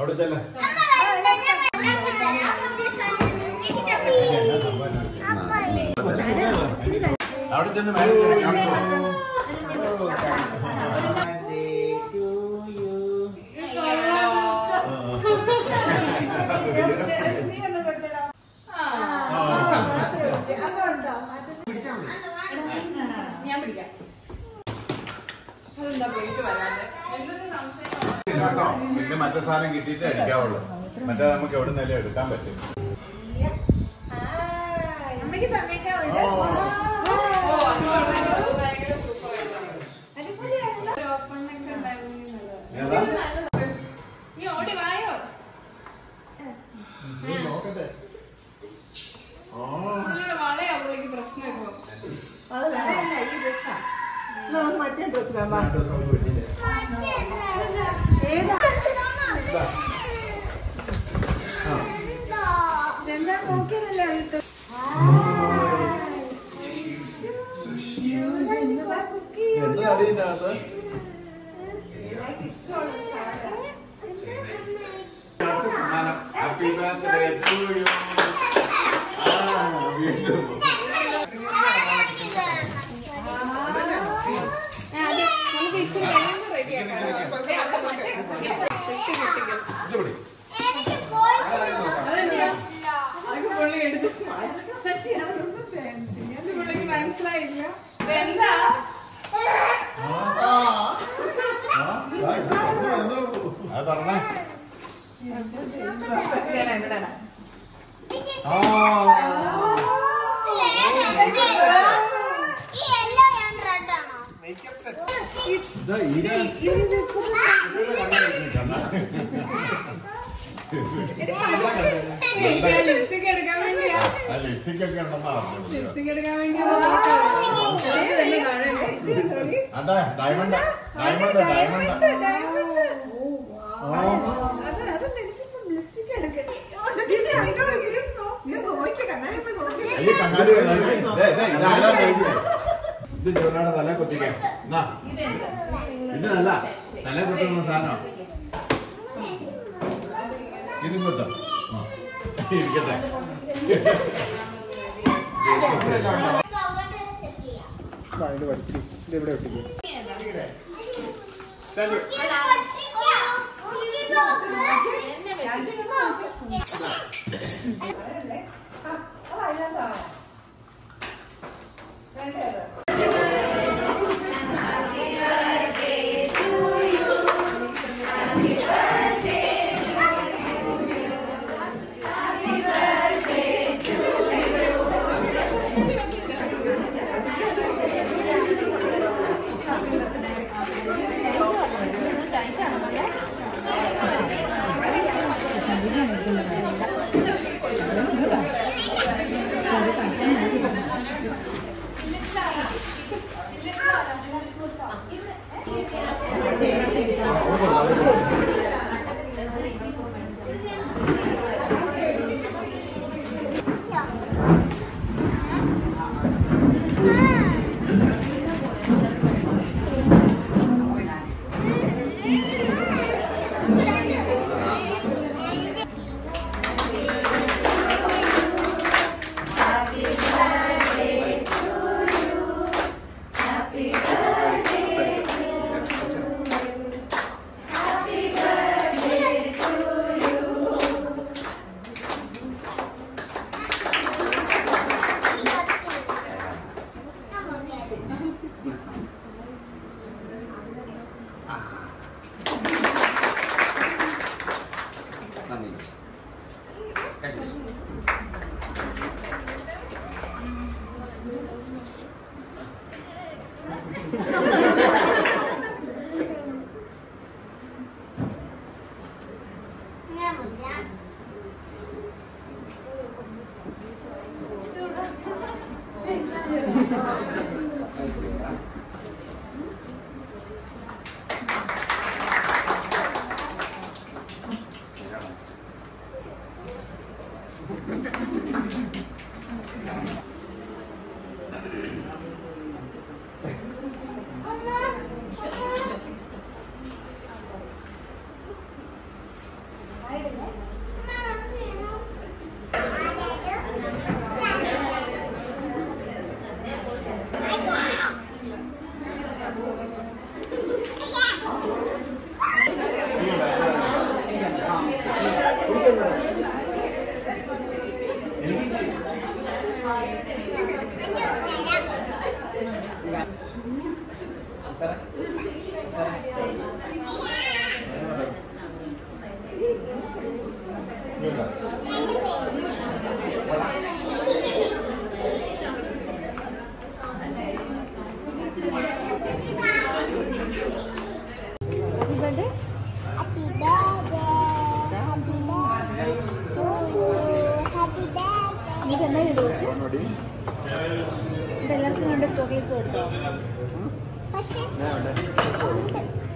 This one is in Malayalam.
അവിടെ ചെല്ല അവിടെ ചെന്ന് മേടിച്ച് കാണിച്ചോ. ഞാൻ പിടിക്കാം അതെന്താ പ്ലേറ്റ് വരാതെ എന്തൊക്കെ സംശയം കേട്ടോ പിന്നെ മറ്റേ സാധനം കിട്ടിയിട്ട് അടിക്കാവുള്ളൂ മറ്റേ നമുക്ക് എവിടെ നിന്നല്ലേ എടുക്കാൻ പറ്റും അമ്മയ്ക്ക് തന്നേക്കാം ഇത് ഓ അതുകൊണ്ട് ഭയങ്കര സൂപ്പറായിട്ടാണ് അടിപൊളിയാണല്ലോ ഓപ്പണൊക്കെ ഉണ്ടായിരുന്നെങ്കിൽ നല്ലതാ. ഏതാ? ഇത് നല്ലതാ. നീ ഓടി വായോ നിങ്ങളുടെ വളയാ പുള്ളിക്ക് പ്രശ്നം ഇപ്പൊ അത് വേണമല്ല ഈ ഡ്രസ്സാ നമുക്ക് മറ്റേ ഡ്രസ് വേണം ഏതാ എന്താ നോക്കിയതല്ലേ അടുത്ത് കുക്കി എന്താ അടിയതിനകത്ത് ഹാപ്പി ബർത്ത്ഡേ ടു യു ആ വീണ്ടും നമുക്ക് ഇച്ചിരി കഴിയുമ്പോൾ റെഡിയാക്കാം ഇത് പിടി. അതെന്താ അത് പുള്ളി എടുത്ത് ഇത് പുള്ളിക്ക് മനസ്സിലായില്ല ഇതെന്താ ആ, ദാ ഇത് തുറന്ന് വരുന്നേ ഉള്ളൂ. അത് തുറന്നേ. ഇതേടാ, ഇവിടെടാ. ആ. ഇതാ ഇത് ഇത് കണ്ടാ? എനിക്ക് ആ ലിപ്സ്റ്റിക് എടുക്കാൻ വേണ്ടിയാ ആ ലിപ്സ്റ്റിക് ഒക്കെ ഉണ്ടെന്നാ പറഞ്ഞത്. ലിപ്സ്റ്റിക് എടുക്കാൻ വേണ്ടിയാ ഇത് തന്നെ കാണണ്ടേ അതാ ഡയമണ്ട് ഡയമണ്ട് ഡയമണ്ട് ആ. അയ്യോ കണ്ണാടി ദേ, ദേ, ഇതാരാ നോക്കിയേ? ഇത് ജോലിയുടെ തല കുത്തിക്കാൻ എന്നാ ഇത് നല്ല തല കുത്തുന്ന സാധനം ഇത് കുത്തോ ആ. ഇരിക്കട്ടെ Thank you. Happy birthday. Happy birthday. Happy birthday to you. Happy birthday. ഇത് എന്നാ ഇത് വെച്ച് ഇത് എല്ലാവർക്കും വേണ്ട ചോക്ലേറ്റ്സ് കൊടുത്തോ പക്ഷേ ഉണ്ട്.